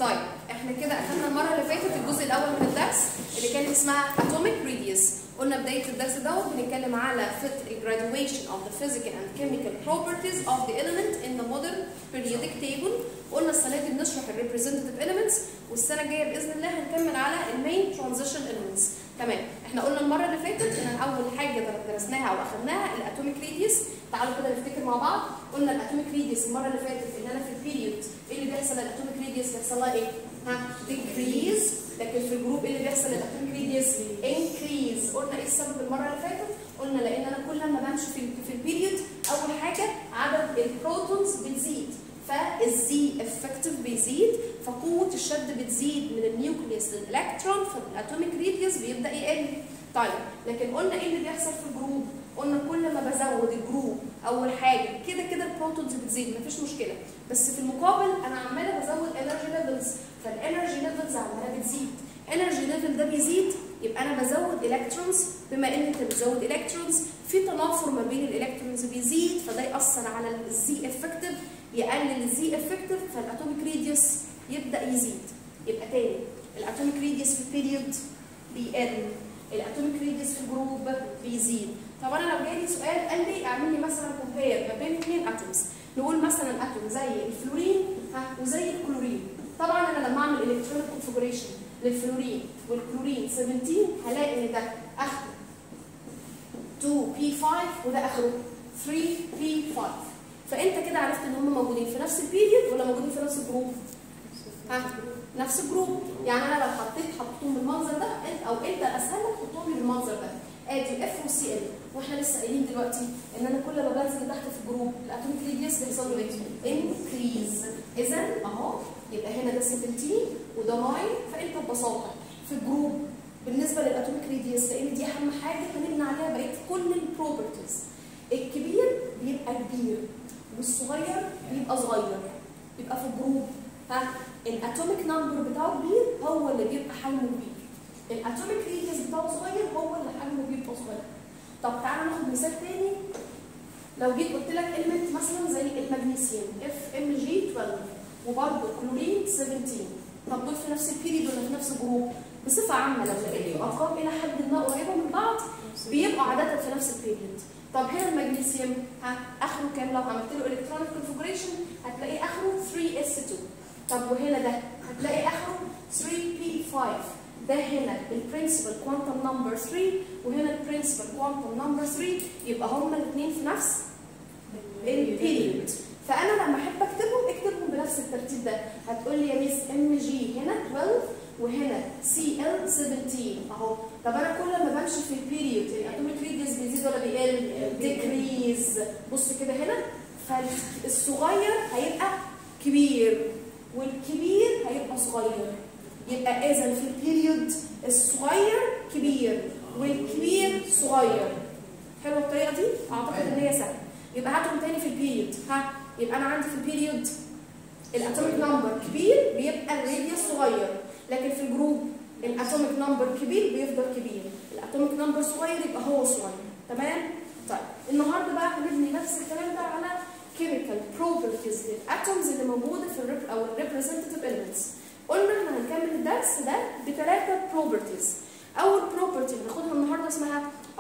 طيب احنا كده اخدنا المره اللي فاتت الجزء الاول من الدرس اللي كان اسمها atomic radius قلنا بدايه الدرس دوت بنتكلم على fit graduation of the physical and chemical properties of the element in the modern periodic table قلنا السنه دي بنشرح ال representative elements والسنه الجايه باذن الله هنكمل على المين transition elements تمام احنا قلنا المره اللي فاتت ان اول حاجه درسناها او اخدناها الاتوميك راديوس تعالوا كده نفتكر مع بعض قلنا الاتوميك راديوس المره اللي فاتت ان انا في البيريود ايه اللي بيحصل للاتوميك راديوس بيحصل لها ايه ها decrease لكن في الجروب ايه اللي بيحصل للاتوميك راديوس increase قلنا ايه السبب المره اللي فاتت قلنا لان انا كل ما بمشي في في البيريود اول حاجه عدد البروتونز بتزيد فالزي افكتيف بيزيد فقوه الشد بتزيد من النيوكليوس للالكترون فالاتوميك راديوس بيبدا يقل طيب لكن قلنا ايه اللي بيحصل في الجروب قلنا كل ما بزود الجروب اول حاجه كده كده البروتونز بتزيد مفيش مشكله بس في المقابل انا عماله بزود انرجي ليفلز فالانرجي ليفلز عماله بتزيد انرجي ليفل ده بيزيد يبقى انا بزود الكترونز بما ان انت بتزود الكترونز في تنافر ما بين الالكترونز بيزيد فده ياثر على الزي افكتيف يقلل الزي افكتيف فالاتوميك راديوس يبدا يزيد يبقى تاني الاتوميك راديوس في البيريود بيقل الاتوميك راديوس في الجروب بيزيد طب انا لو جالي سؤال قال لي اعمل لي مثلا كومبير ما بين اثنين اتومز نقول مثلا اتوم زي الفلورين ها وزي الكلورين طبعا انا لما اعمل الكترونيك كونفجريشن للفلورين والكلورين 17 هلاقي ان ده اخره 2p5 وده اخره 3p5 فانت كده عرفت ان هم موجودين في نفس البيريود ولا موجودين في نفس الجروب ها نفس الجروب يعني انا لو حطيت حطيتهم بالمنظر ده انت او انت اسهل لك تحطهم لي بالمنظر ده ادي اف وسي ال واحنا لسه قايلين دلوقتي ان انا كل ما بنزل تحت في الجروب الاتوميك راديوس بيحصل له ايه؟ انكريز اذا اهو يبقى هنا ده 17 وده 9 فانت ببساطه في الجروب بالنسبه للاتوميك راديوس لان دي اهم حاجه هنبني عليها بقيه كل البروبرتيز الكبير بيبقى كبير والصغير بيبقى صغير يبقى في الجروب ها الاتوميك نمبر بتاعه كبير هو اللي بيبقى حجمه كبير الاتوميك راديوس بتاعه صغير هو اللي حجمه بيبقى صغير طب تعالى ناخد مثال تاني لو جيت قلت لك كلمه مثلا زي المغنيسيوم اف ام جي 12 وبرضه كلورين 17 طب دول في نفس البيريد ولا في نفس الجروب بصفه عامه لو لقيت ارقام الى حد ما قريبه من بعض بيبقوا عاده في نفس البيريد طب هنا المغنيسيوم ها اخره كام لو عملت له الكترونيك كونفجريشن هتلاقيه اخره 3 اس 2 طب وهنا ده هتلاقي اخره 3 بي 5 ده هنا البرنسبل كوانتم نمبر 3 وهنا البرنسبل كوانتم نمبر 3 يبقى هما الاثنين في نفس البيريود فانا لما احب اكتبهم اكتبهم بنفس الترتيب ده هتقول لي يا ميس ام جي هنا 12 وهنا سي ال 17 اهو طب انا كل ما بمشي في البيريود الاتوميك راديوس بيزيد ولا بيقل؟ ديكريز بص كده هنا فالصغير هيبقى كبير والكبير هيبقى صغير يبقى اذا في البيريود الصغير كبير والكبير صغير حلوه الطريقه دي اعتقد ان هي سهله يبقى هاتهم تاني في البيريود ها يبقى انا عندي في البيريود الاتوميك نمبر كبير بيبقى الراديوس صغير لكن في الجروب الاتوميك نمبر كبير بيفضل كبير الاتوميك نمبر صغير يبقى هو صغير تمام طيب النهارده بقى هنبني نفس الكلام ده على chemical properties للاتومز اللي موجوده في الريب او الريبريزنتيف elements قلنا احنا هنكمل الدرس ده بثلاثه properties اول property هناخدها النهارده اسمها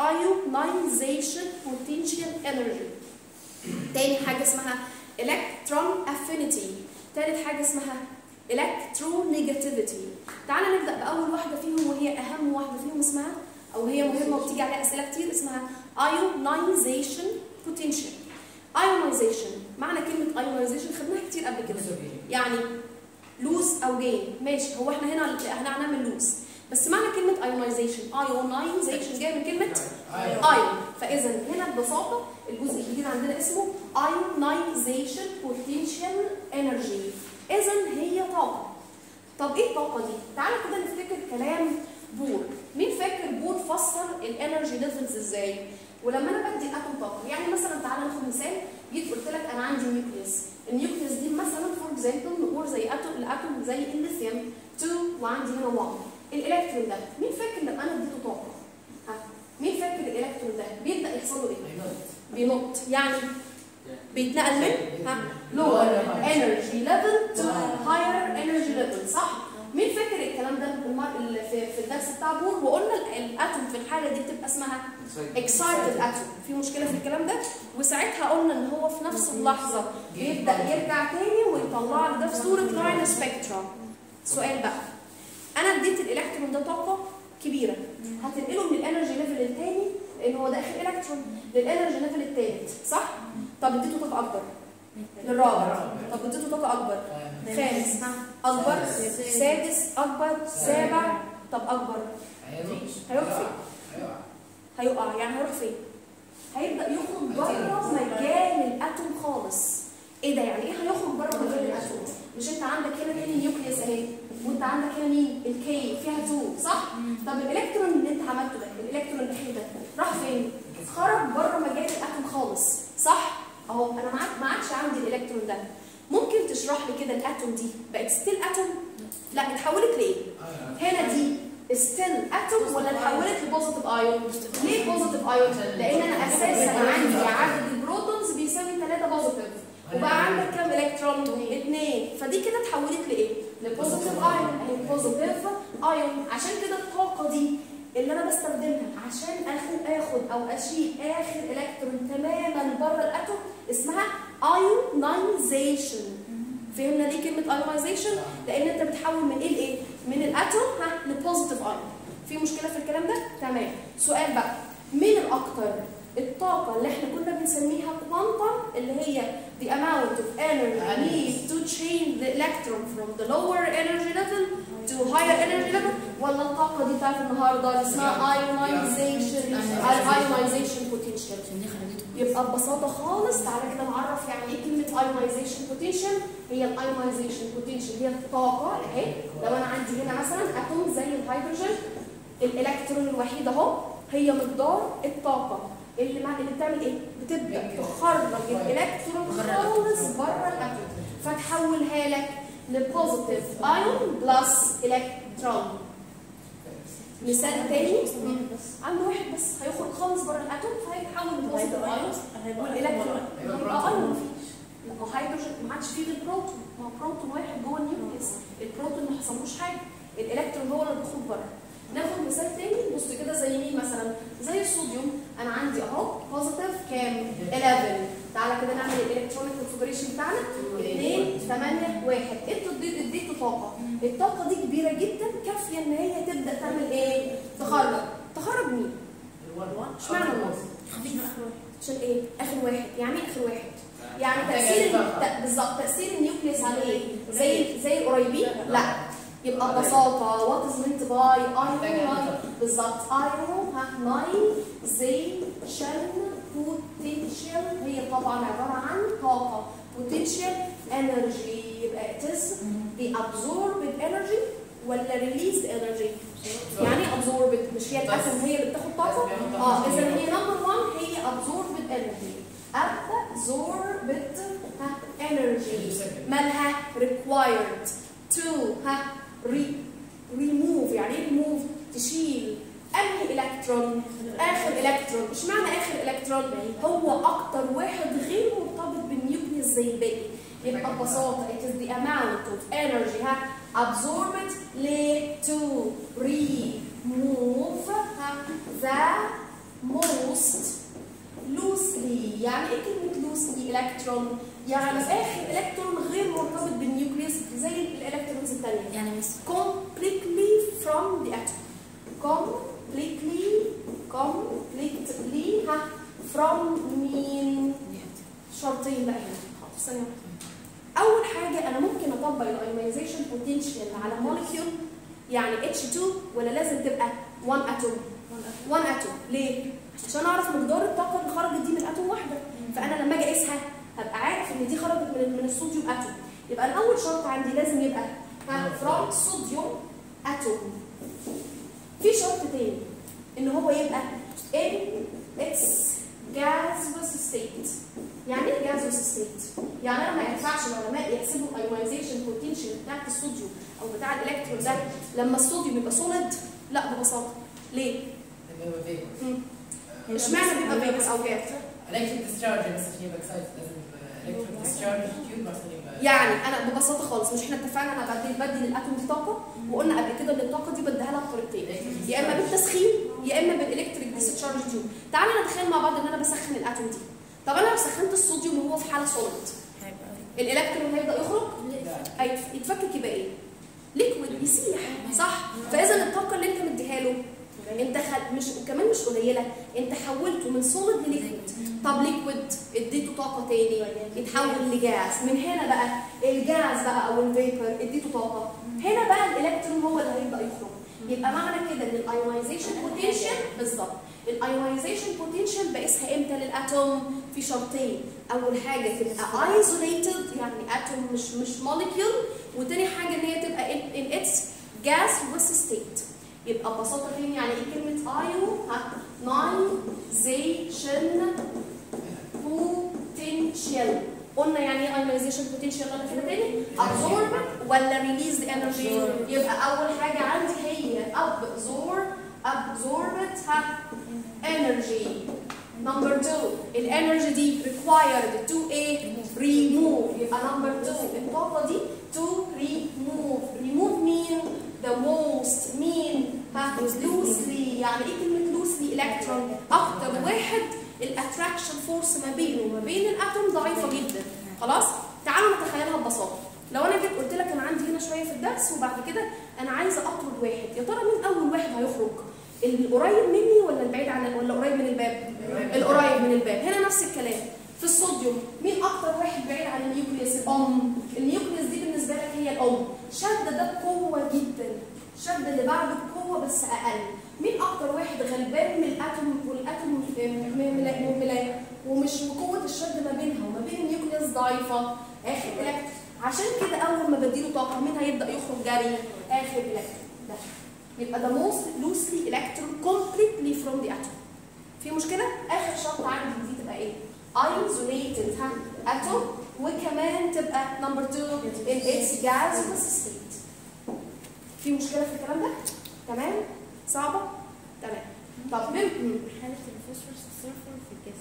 ionization potential energy تاني حاجه اسمها electron affinity تالت حاجه اسمها electronegativity تعالى نبدا باول واحده فيهم وهي اهم واحده فيهم اسمها او هي مهمه وبتيجي عليها اسئله كتير اسمها ionization potential ionization معنى كلمه ionization خدناها كتير قبل كده يعني لوز او جين ماشي هو احنا هنا هنعمل لوز بس معنى كلمه ionization ionization جايه من كلمه ion فاذا هنا ببساطه الجزء الجديد عندنا اسمه ionization potential energy اذا هي طاقه طب ايه الطاقه دي تعالى كده نفتكر كلام بور مين فاكر بور فسر الانرجي ليفلز ازاي ولما انا بدي اتوم طاقه يعني مثلا تعالى ناخد مثال جيت قلت لك انا عندي نيوكليوس النيوكليوس دي مثلا فور اكزامبل نقول زي اتوم الاتوم زي الليثيوم 2 وعندي هنا 1 الالكترون ده مين فاكر لما انا اديته طاقه ها مين فاكر الالكترون ده بيبدا يحصل له ايه بينط يعني بيتنقل من ها lower energy level to higher energy ليفل صح؟ مين فاكر الكلام ده بالمر... ال- في, في الدرس بتاع بور وقلنا ال- الاتوم في الحاله دي بتبقى اسمها excited atom في مشكله في الكلام ده وساعتها قلنا ان هو في نفس اللحظه بيبدا يرجع تاني ويطلع لي ده في صوره لاين سبيكترا سؤال بقى انا اديت الالكترون ده طاقه كبيره هتنقله من الانرجي ليفل الثاني لان هو ده اخر الكترون للانرجي ليفل الثالث صح طب اديته طاقه اكبر للرابع طب اديته طاقه اكبر خامس اكبر سادس اكبر سابع طب اكبر هيروح فين هيقع يعني هيروح فين هيبدا يخرج بره مجال الاتوم خالص ايه ده يعني ايه هيخرج بره مجال الاتوم مش انت عندك هنا تاني نيوكليوس اهي وانت عندك هنا مين الكي فيها 2 صح طب الالكترون اللي انت عملته ده الالكترون الاخير ده راح فين خرج بره مجال الاتوم خالص صح اهو انا ما عاد- ما عادش عندي الالكترون ده ممكن تشرح لي كده الاتوم دي بقت ستيل اتوم لا اتحولت لايه هنا دي ستيل اتوم ولا اتحولت لبوزيتيف ايون ليه بوزيتيف ايون لان انا اساسا عندي عدد البروتونز بيساوي 3 بوزيتيف وبقى عندك كام الكترون اثنين فدي كده اتحولت لايه لبوزيتيف ايون اهي بوزيتيف ايون عشان كده الطاقه دي اللي انا بستخدمها عشان اخد اخد او اشيل اخر الكترون تماما بره الاتوم اسمها ايونايزيشن فهمنا ليه كلمه ايونايزيشن لان انت بتحول من ايه لايه من الاتوم ها لبوزيتيف ايون في مشكله في الكلام ده تمام سؤال بقى مين الاكتر الطاقه اللي احنا كنا بنسميها كوانتم اللي هي the amount of energy needed to change the electron from the lower energy level to higher energy level ولا الطاقه دي بتاعت النهارده اللي اسمها ionization ionization potential عشان دي خرجته يبقى ببساطه خالص تعالى كده نعرف يعني ايه كلمه ايونايزيشن بوتنشال هي الايونايزيشن بوتنشال هي الطاقه اهي لو انا عندي هنا مثلا اتوم زي الهيدروجين الالكترون الوحيد اهو هي مقدار الطاقه اللي مع اللي بتعمل ايه؟ بتبدا تخرج الالكترون خالص بره الاتوم فتحولها لك لبوزيتيف ايون بلس الكترون مثال تاني عنده واحد بس هيخرج خالص بره الاتوم فهيتحول لبوزيتيف ايون والالكترون هيبقى ايون مفيش لا هو هيدروجين ما عادش فيه غير بروتون ما هو بروتون واحد جوه النيوكليس البروتون ما حصلوش حاجه الالكترون هو اللي بيخرج بره ناخد مثال تاني بص كده زي مين مثلا زي الصوديوم انا عندي اهو بوزيتيف كام 11 تعالى كده نعمل الالكترونيك كونفجريشن بتاعنا 2 8 1 انتوا اديتوا اديتوا طاقه الطاقه دي كبيره جدا كافيه ان هي تبدا تعمل ايه تخرج تخرج مين اشمعنى الوسط خفيف اخر واحد عشان ايه اخر واحد يعني ايه اخر واحد يعني تاثير ت- بالظبط تاثير النيوكليس على ايه زي زي القريبين لا يبقى ببساطه وات از مينت باي ايون بالظبط ايون ها نايزيشن بوتنشال هي طبعا عباره عن طاقه بوتنشال انرجي يبقى it is the absorbed energy ولا released energy يعني ايه absorbed مش هي الاتوم هي اللي بتاخد طاقه اه اذا هي نمبر 1 هي absorbed energy absorbed ها energy مالها required to ها re remove يعني ايه remove تشيل انهي الكترون اخر الكترون مش معنى اخر الكترون هو اكتر واحد غير مرتبط بالنيوكليوس زي الباقي يبقى ببساطه it is the amount of energy ها absorbed ليه to remove ها the most loosely يعني ايه كلمه loosely الكترون يعني اخر الكترون غير مرتبط بالنيوكليوس زي الالكترونز الثانيه يعني مش completely from the atom completely completely ها from مين شرطين بقى هنا حاضر ثانيه واحدة. اول حاجه انا ممكن اطبق الايونايزيشن بوتنشال على مولكيول يعني H2 ولا لازم تبقى 1 اتوم 1 اتوم ليه عشان اعرف مقدار الطاقه اللي خرجت دي من اتوم واحده فانا لما اجي اقيسها هبقى عارف ان دي خرجت من من الصوديوم اتوم يبقى الاول شرط عندي لازم يبقى ها from صوديوم اتوم في شرط تاني ان هو يبقى in its gaseous state يعني ايه gaseous state؟ يعني انا ما ينفعش العلماء يحسبوا الايونايزيشن بوتنشال بتاعت الصوديوم او بتاع الالكترون ده لما الصوديوم يبقى سوليد لا ببساطه ليه؟ مم. اشمعنى بيبقى فيبر او جاز؟ الكتريك ديسشارج مثلا يبقى اكسايد لازم الكتريك ديسشارج تيوب مثلا يبقى يعني انا ببساطه خالص مش احنا اتفقنا انا بدي بدي للاتوم دي طاقه وقلنا قبل كده ان الطاقه دي بديها لها بطريقتين يا اما بالتسخين يا اما بالالكتريك ديسشارج تيوب تعالى نتخيل مع بعض ان انا بسخن الاتوم دي طب انا لو سخنت الصوديوم وهو في حاله سوليد الالكترون هيبدا يخرج هيتف- يتفكك يبقى ايه ليكويد يسيح صح فاذا الطاقه اللي انت مديها له انت خل... مش وكمان مش قليله انت حولته من سوليد لليكويد طب ليكويد اديته طاقه تاني يتحول لجاز من هنا بقى الجاز بقى او الفيبر اديته طاقه هنا بقى الالكترون هو اللي هيبدا يخرج يبقى معنى كده ان الايونايزيشن بوتنشال بالظبط الايونايزيشن بوتنشال بقيسها امتى للاتوم في شرطين اول حاجه تبقى ايزوليتد يعني اتوم مش مش موليكيول وتاني حاجه ان هي تبقى ان اتس جاس ستيت يبقى ببساطه تاني يعني ايه كلمه ايو نايزيشن بوتنشال قلنا يعني ايه ايونايزيشن بوتنشال ولا كده تاني ابزورب ولا ريليز انرجي يبقى اول حاجه عندي هي ابزور absorbed ها energy number two الانرجي دي required to a remove يبقى number two الطاقه دي to remove remove مين the most مين ها loosely يعني ايه كلمه loosely electron اكتر واحد الاتراكشن فورس ما بينه وما بين الاتوم ضعيفه جدا خلاص تعالوا نتخيلها ببساطه لو انا جيت قلت لك انا عندي هنا شويه في الدرس وبعد كده انا عايزه اطرد واحد يا ترى مين اول واحد هيخرج القريب مني ولا البعيد عن ولا قريب من الباب القريب من الباب هنا نفس الكلام في الصوديوم مين اكتر واحد بعيد عن النيوكليوس الام النيوكليوس دي بالنسبه لك هي الام شد ده بقوه جدا شد اللي بعده بقوه بس اقل مين اكتر واحد غلبان من الاتوم والاتوم ملاية ومش وقوه الشد ما بينها وما بين النيوكليوس ضعيفه اخر الكترون عشان كده اول ما بديله طاقه مين هيبدا يخرج جري اخر الكترون ده يبقى the most loosely electron completely from the atom في مشكله اخر شرط عندي دي تبقى ايه isolated ها atom وكمان تبقى number two in its gaseous state في مشكله في الكلام ده تمام صعبه تمام طب من حالة الفوسفورس السلفر في الجاز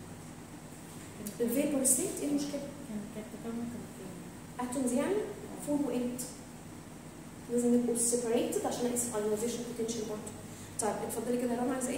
الفيبر ستيت ايه المشكله كانت كانت تكون كانت اتومز يعني 4 و 8 لازم يبقوا separated عشان اقيس الايونيزيشن بوتنشال برضه طيب اتفضلي كده يا رنا عايزه ايه؟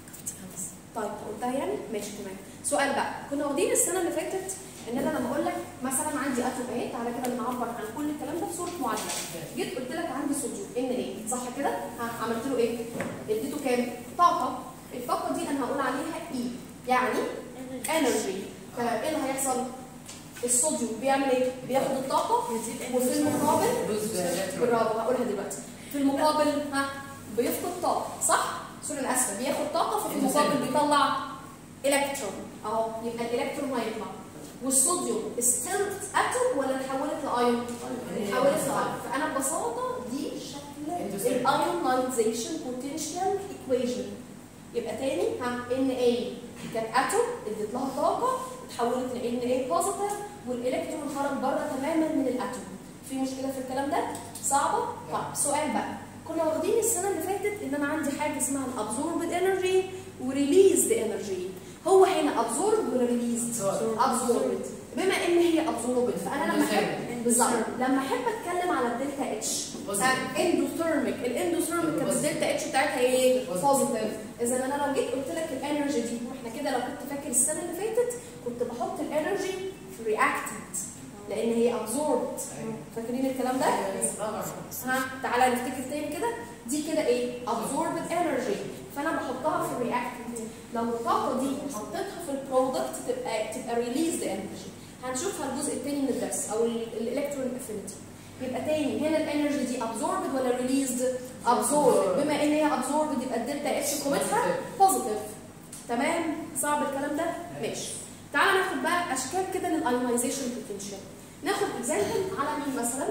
طيب قلتها يعني ماشي تمام سؤال بقى كنا واخدين السنه اللي فاتت ان انا لما اقول لك مثلا عندي اتوم اهي تعالى كده نعبر عن كل الكلام ده في صوره معادله جيت قلت لك عندي صوديوم ان ايه صح كده ها عملت له ايه اديته كام طاقه الطاقه دي انا هقول عليها اي يعني انرجي فايه اللي هيحصل الصوديوم بيعمل ايه بياخد الطاقه وفي المقابل برافو هقولها دلوقتي في المقابل ها بيفقد طاقه صح سوري انا اسفه بياخد طاقه ففي المقابل بيطلع الكترون اهو يبقى الالكترون هيطلع والصوديوم ستيل اتوم ولا اتحولت لايون؟ اتحولت لايون فانا ببساطه دي شكل الايونايزيشن بوتنشال ايكويشن يبقى تاني ها ان اي كانت اتوم اديت لها طاقه اتحولت ل ان اي بوزيتيف والالكترون خرج بره تماما من الاتوم في مشكله في الكلام ده؟ صعبه؟ طيب سؤال بقى كنا واخدين السنه اللي فاتت ان انا عندي حاجه اسمها الابزوربد انرجي وريليزد انرجي هو هنا ابزورب ولا ريليزد؟ ابزوربد بما ان هي ابزوربد فانا لما احب بالظبط لما احب اتكلم على الدلتا اتش اندوثيرميك الاندوثيرميك كانت الدلتا اتش بتاعتها ايه؟ بوزيتيف اذا انا لو جيت قلت لك الانرجي دي واحنا كده لو كنت فاكر السنه اللي فاتت كنت بحط الانرجي في رياكتنت لان هي ابزوربد فاكرين الكلام ده؟ ها تعالى نفتكر تاني كده دي كده ايه؟ absorbed energy فانا بحطها في الرياكتنت لو الطاقه دي حطيتها في البرودكت تبقى تبقى released energy هنشوفها الجزء الثاني من الدرس او الالكترون افينيتي يبقى تاني هنا الانرجي دي absorbed ولا released؟ absorbed بما ان هي absorbed يبقى الدلتا اتش قيمتها positive تمام؟ صعب الكلام ده؟ ماشي تعالى ناخد بقى اشكال كده للايونايزيشن بوتنشال ناخد اكزامبل على مين مثلا؟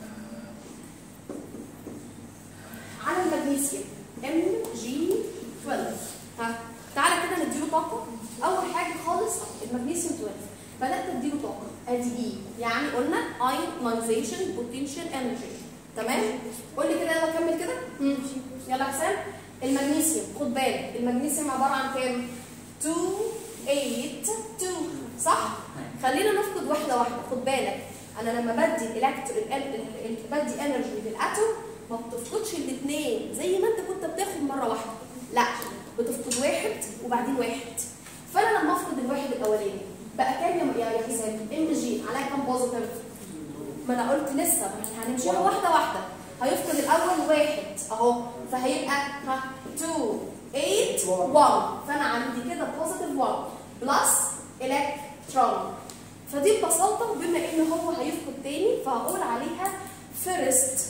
على المغنيسيوم ام جي 12 ها تعالى كده نديله طاقه اول حاجه خالص المغنيسيوم 12 بدات اديله طاقه ادي اي يعني قلنا ايونايزيشن بوتنشال انرجي تمام قول لي كده يلا كمل كده مم. يلا حسام المغنيسيوم خد بالك المغنيسيوم عباره عن كام 2 8 2 صح خلينا نفقد واحده واحده خد بالك انا لما بدي الالكترون بدي انرجي للاتوم ما بتفقدش الاثنين زي ما انت كنت بتاخد مره واحده لا بتفقد واحد وبعدين واحد فانا لما افقد الواحد الاولاني بقى كام يا يا حسام ام جي عليها كام بوزيتيف ما انا قلت لسه ما احنا هنمشيها واحده واحده هيفقد الاول واحد اهو فهيبقى ها 2 8 1 فانا عندي كده بوزيتيف 1 بلس الكترون فدي ببساطه بما ان هو هيفقد تاني فهقول عليها فيرست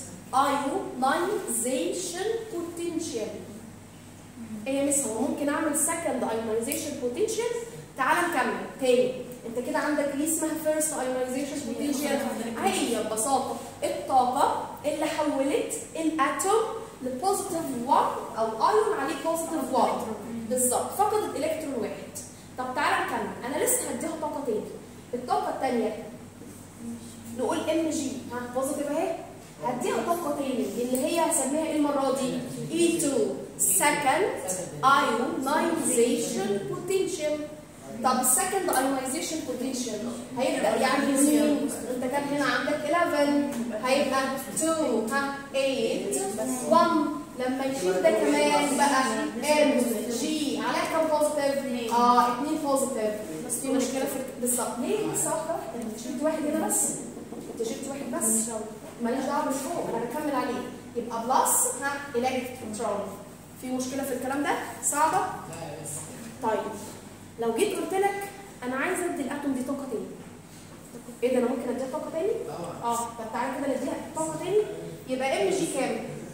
ايونايزيشن بوتنشال ايه يا مس هو ممكن اعمل سكند ايونايزيشن بوتنشال تعال نكمل تاني انت كده عندك ليه اسمها فيرست ايونايزيشن بوتنشال هي ببساطه الطاقه اللي حولت الاتوم لبوزيتيف 1 او ايون عليه بوزيتيف 1 بالظبط فقدت الكترون واحد طب تعالى نكمل انا لسه هديها طاقه تاني الطاقه الثانيه نقول ام جي ها بوزيتيف اهي هديها طاقه تاني اللي هي هسميها ايه المره دي E2 second ionization potential طب السكند ايونايزيشن بوتنشال هيبدا يعني مين؟ انت كان هنا عندك 11 هيبقى 2 ها 8 1 لما يشيل ده كمان بقى ام جي عليها كام بوزيتيف؟ اه 2 بوزيتيف بس في مشكله في بالظبط ليه؟ بس واحده واحده انت شلت واحد هنا بس انت شلت واحد بس ماليش دعوه بالفوق انا بكمل عليه يبقى بلس ها الكترون في مشكله في الكلام ده؟ صعبه؟ طيب لو جيت قلت لك انا عايز ادي الاتوم دي طاقه تاني ايه ده انا ممكن اديها طاقه تاني اه طب تعالى كده نديها طاقه تاني يبقى ام جي كام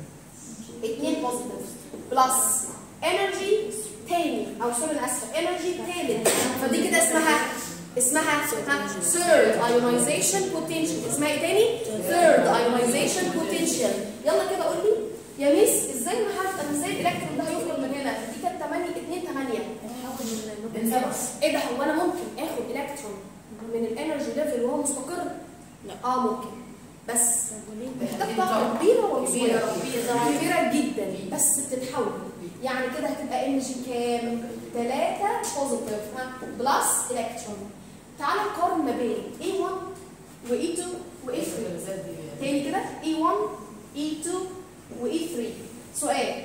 2 بوزيتيف بلس انرجي تاني او سوري انا اسفه انرجي تالت فدي كده اسمها اسمها ثيرد ايونايزيشن بوتنشال اسمها ايه تاني ثيرد ايونايزيشن بوتنشال يلا كده قول لي يا ميس ازاي ما حد ازاي الالكترون ده هيخرج من هنا دي كانت 8 2 8 ايه ده هو انا ممكن اخد الكترون من الانرجي ليفل وهو مستقر؟ لا. اه ممكن بس محتاج طاقه كبيره ولا صغيره؟ كبيره جدا بس بتتحول يعني كده هتبقى ام جي كام؟ 3 بوزيتيف ها بلس الكترون تعال نقارن ما بين E1 و E2 و E3 تاني كده E1 E2 و E3 سؤال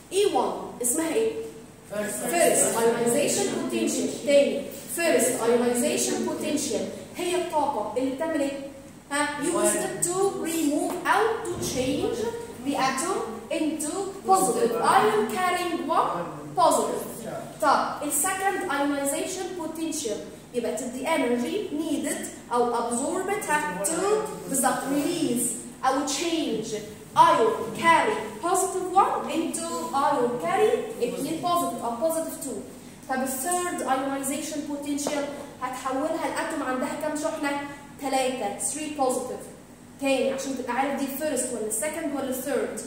E1 اسمها ايه؟ first ionization potential تاني first ionization potential هي الطاقة اللي بتعمل ايه؟ ها used to remove out to change the atom into positive ion carrying one positive طب ال second ionization potential يبقى تدي energy needed أو absorbed ها to بالظبط release أو change ion carry positive 1 into ion carry 2 positive أو positive 2 طب الثيرد ionization potential هتحولها الاتوم عندها كام شحنة؟ 3 3 positive تاني عشان تبقى عارف دي first ولا second ولا third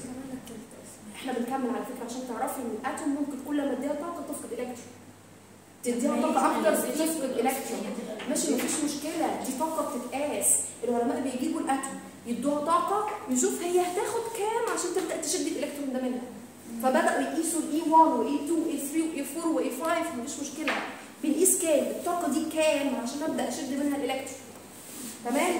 احنا بنكمل على فكرة عشان تعرفي ان الاتوم ممكن كل ما اديها طاقة تفقد الكترون تديها طاقة أكتر تفقد الكترون ماشي مفيش مشكلة دي طاقة بتتقاس العلماء بيجيبوا الاتوم يدوها طاقة يشوف هي هتاخد كام عشان تبدأ تشد الإلكترون ده منها فبدأوا يقيسوا الإي 1 وإي 2 وإي 3 وإي 4 وإي 5 مفيش مشكلة بنقيس كام الطاقة دي كام عشان أبدأ أشد منها الإلكترون تمام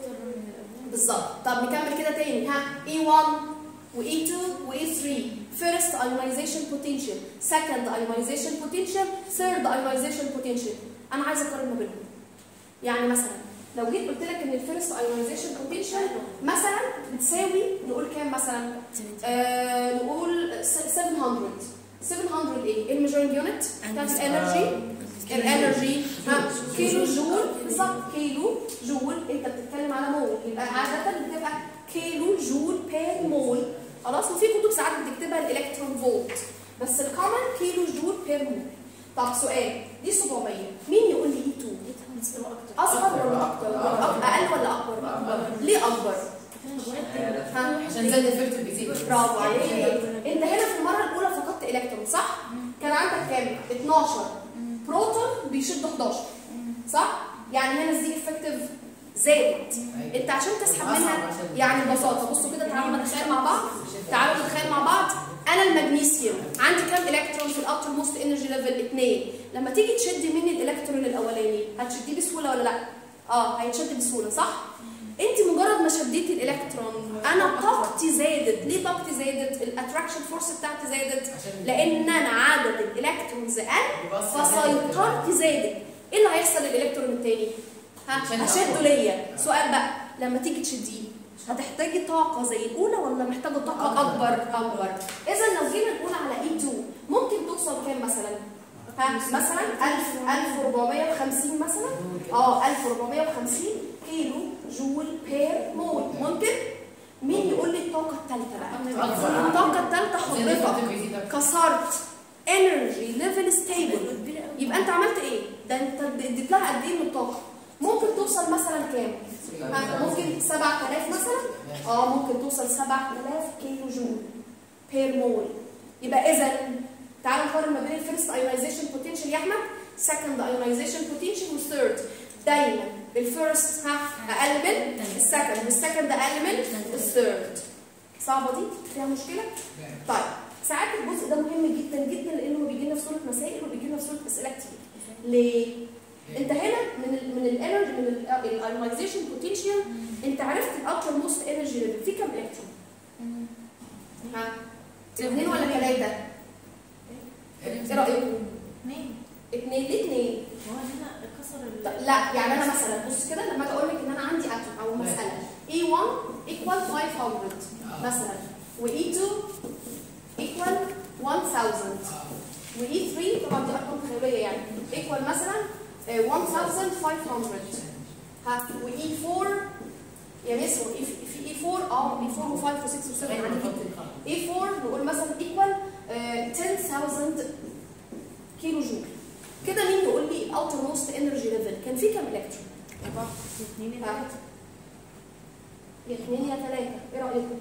بالظبط طب نكمل كده تاني ها اي 1 واي 2 واي 3 first ionization potential second ionization potential third ionization potential انا عايزه اقارن ما بينهم يعني مثلا لو جيت قلت لك ان الفيرست ايونايزيشن بوتنشال مثلا بتساوي نقول كام مثلا آه نقول س- 700 700 ايه؟ ايه الميجرنج يونت بتاعت الانرجي الانرجي ها كيلو جول بالظبط كيلو جول انت بتتكلم على مول يبقى عاده بتبقى كيلو جول بير مول خلاص وفي كتب ساعات بتكتبها الالكترون فولت بس الكومن كيلو جول بير مول طب سؤال دي 700 مين يقول لي اي 2 اصغر ولا اكبر أك- اقل ولا اكبر ليه اكبر ها عشان زاد الفلتر بيزيد برافو عليك انت هنا في المره الاولى فقدت الكترون صح كان عندك كام 12 بروتون بيشد 11 صح يعني هنا الزي افكتيف زادت انت عشان تسحب منها يعني ببساطه بصوا كده تعالوا نتخيل مع بعض تعالوا نتخيل مع بعض انا المغنيسيوم عندي كام الكترون في الاوتر موست انرجي ليفل 2 لما تيجي تشدي مني الالكترون الاولاني هتشديه بسهوله ولا لا اه هيتشد بسهوله صح انت مجرد ما شديتي الالكترون انا طاقتي زادت ليه طاقتي زادت الاتراكشن فورس بتاعتي زادت لان انا عدد الالكترونز قل فسيطرتي زادت ايه اللي هيحصل للالكترون التاني ها هشده ليا سؤال بقى لما تيجي تشديه هتحتاجي طاقة زي الأولى ولا محتاجة طاقة أكبر أكبر؟ إذا لو جينا نقول على اي 2 ممكن توصل كام مثلا؟ ها مثلا 1000 1450 مثلا اه 1450 كيلو جول بير مول ممكن؟ مين يقول لي الطاقة الثالثة بقى؟ أكبر. الطاقة الثالثة حضرتك كسرت انرجي ليفل ستيبل كبيرة قوي يبقى انت عملت ايه؟ ده انت اديت لها قد ايه من الطاقة؟ ممكن توصل مثلا كام؟ ها، ممكن 7000 مثلا؟ اه ممكن توصل 7000 كيلو جول بير مول يبقى اذا تعالوا نقارن ما بين الفيرست ايونايزيشن بوتنشال يا احمد سكند ايونايزيشن بوتنشال والثيرد دايما الفيرست ها اقل من السكند والسكند اقل من الثيرد صعبه دي فيها مشكله طيب ساعات الجزء ده مهم جدا جدا لانه بيجي لنا في صوره مسائل وبيجي لنا في صوره اسئله كتير ليه انت هنا من ال من الانرجي من الايونايزيشن بوتنشال انت عرفت الاوتر موست انرجي ليفل في كام الكترون ها اثنين ولا ثلاثه ايه رايكم اثنين اثنين ليه اثنين هو هنا كسر ال طب لا يعني انا مثلا بص كده لما اجي اقول لك ان انا عندي اتوم او مساله E1 equal 500 مثلا و E2 equal 1000 و E3 طبعا دي ارقام خياليه يعني equal مثلا آه، 1500 ها و E4 يا مس هو E- في E4 اه E4 و5 و6 و7 عندي كده E4 نقول مثلا equal آه، 10000 كيلو جول كده مين يقول لي الاوتر موست انرجي ليفل كان في كام الكترون؟ أربعة اثنين ها؟ يا اثنين يا ثلاثة، ايه رأيكم؟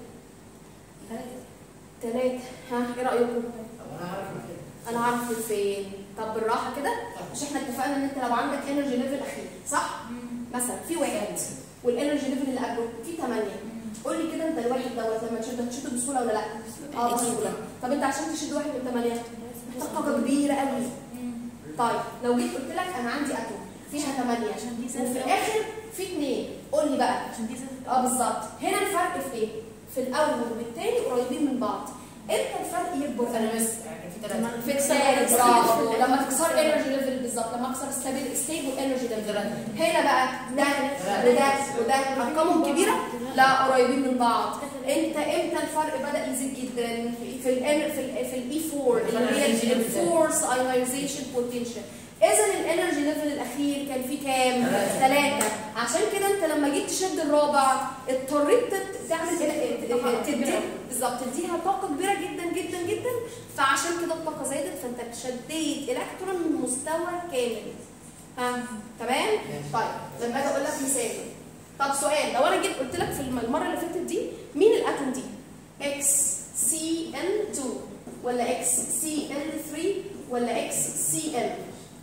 ثلاثة، ها ايه رأيكم؟ أنا عارف من فين؟ طب بالراحة كده، مش احنا اتفقنا إن أنت لو عندك انرجي ليفل أخير، صح؟ مثلا في واحد والانرجي ليفل اللي قبله في ثمانية، قول لي كده أنت الواحد دوت لما تشده هتشده بسهولة ولا لأ؟ اه بسهولة، طب أنت عشان تشد واحد من ثمانية محتاج طاقة كبيرة قوي، طيب لو جيت قلت لك أنا عندي أتوم فيها ثمانية عشان دي وفي زادت الآخر في اثنين، قول لي بقى عشان دي زادت اه بالظبط هنا الفرق في ايه؟ في الاول والثاني قريبين من بعض امتى الفرق يكبر انا بس يعني في ثلاثة في الثالث برافو لما تكسر انرجي ليفل بالظبط لما اكسر ستابل ستيبل انرجي ليفل هنا بقى ده وده وده ارقامهم كبيره لا قريبين من بعض انت امتى الفرق بدا يزيد جدا في ال في ال في الاي 4 اللي هي الفورس ايونايزيشن بوتنشال اذا الانرجي ليفل الاخير كان فيه كام؟ ثلاثة. ثلاثة عشان كده انت لما جيت تشد الرابع اضطريت تت- تعمل تدي بالظبط تديها طاقة كبيرة جدا جدا جدا فعشان كده الطاقة زادت فانت شديت الكترون من مستوى كامل ها تمام؟ طيب لما اجي اقول لك مثال طب سؤال لو انا جيت قلت لك في الم- المرة اللي فاتت دي مين الاتوم دي؟ اكس سي ان 2 ولا اكس سي ان 3 ولا اكس سي ان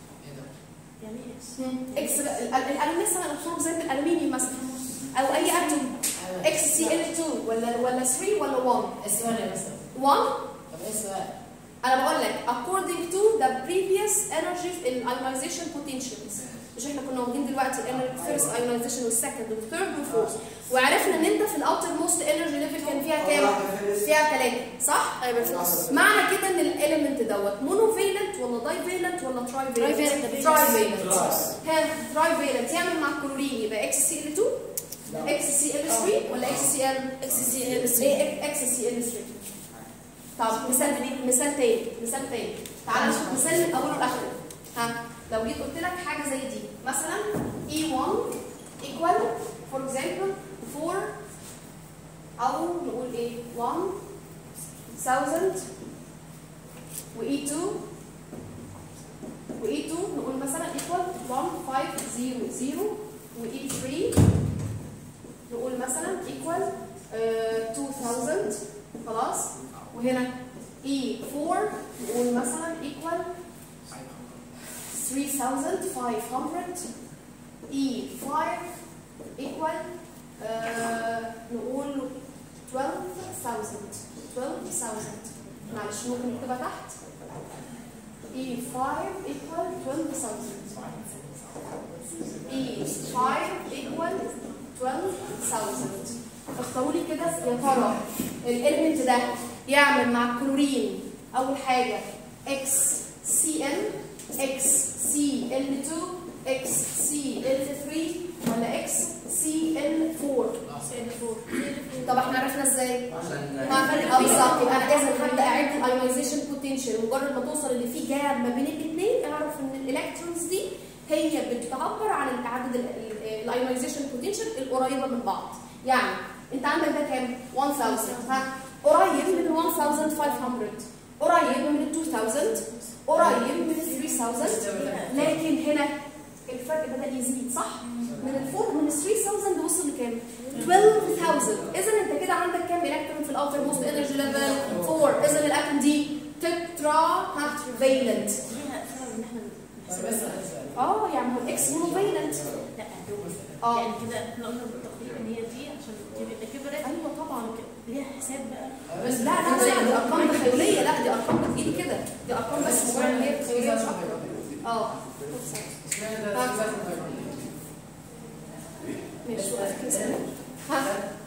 يعني اكس اكس الالومنيوم مثلا الخروج زي الالومنيوم مثلا او اي اتوم اكس سي ال 2 ولا ولا 3 ولا 1 السؤال مثلا 1 طب ايه السؤال؟ انا بقول لك according to the previous energy ionization potentials مش احنا كنا واخدين دلوقتي الفيرست ionization والسكند والثيرد والفورث وعرفنا ان انت في الاوتر موست انرجي ليفل كان فيها كام؟ فيها ثلاثه صح؟ معنى كده ان الاليمنت دوت مونوفيلنت ولا داي فيلنت ولا تراي فيلنت؟ Trivalent. تراي فيلنت ها تراي فيلنت يعمل مع الكلورين يبقى اكس سي ال 2 اكس سي ال 3 ولا اكس سي ال اكس سي ال 3 اكس سي ال 3 طب مثال مثال تاني مثال تاني تعال نشوف مثال من اوله لاخره ها لو جيت قلت لك حاجه زي دي مثلا E1 equal for example 4 او نقول ايه 1000 و E2 و E2 نقول مثلا equal 1500 و E3 نقول مثلا equal آه، 2000 خلاص وهنا E4 نقول مثلا equal 3500 E5 equal آه نقول 12000 12000 معلش ممكن نكتبها تحت E5 equal 12000 E5 equal 12000 اختاروا لي كده يا ترى الاليمنت ده يعمل مع الكلورين اول حاجه اكس سي ان اكس سي ال 2 اكس سي ال 3 ولا اكس سي ال 4 طب احنا عرفنا ازاي؟ عشان اه بالظبط يبقى انا لازم هبدا اعد الايونيزيشن بوتنشال مجرد ما توصل ان في جاب ما بين الاثنين اعرف ان الالكترونز دي هي بتعبر عن عدد الايونيزيشن بوتنشال القريبه من بعض يعني انت عندك ده كام 1000 ها قريب من ال 1500 قريب من ال 2000 قريب من ال 3000 لكن هنا الفرق بدا يزيد صح من الفور من ال 3000 وصل لكام 12000 اذا انت كده عندك كام الكترون في الاوتر موست انرجي ليفل 4 اذا الاتوم دي تترا فيلنت ليها سبب ان احنا بس نحسبها اه يعني هو اكس مونوفيلنت لا اه يعني كده احنا قلنا بالتقريب ان هي دي عشان تبقى كبرت ايوه طبعا ليها حساب بقى بس لا لا لا دي ارقام تخيليه لا دي ارقام بتجيلي كده دي ارقام بس مجرد ان هي تخيليه مش اكتر اه ماشي ها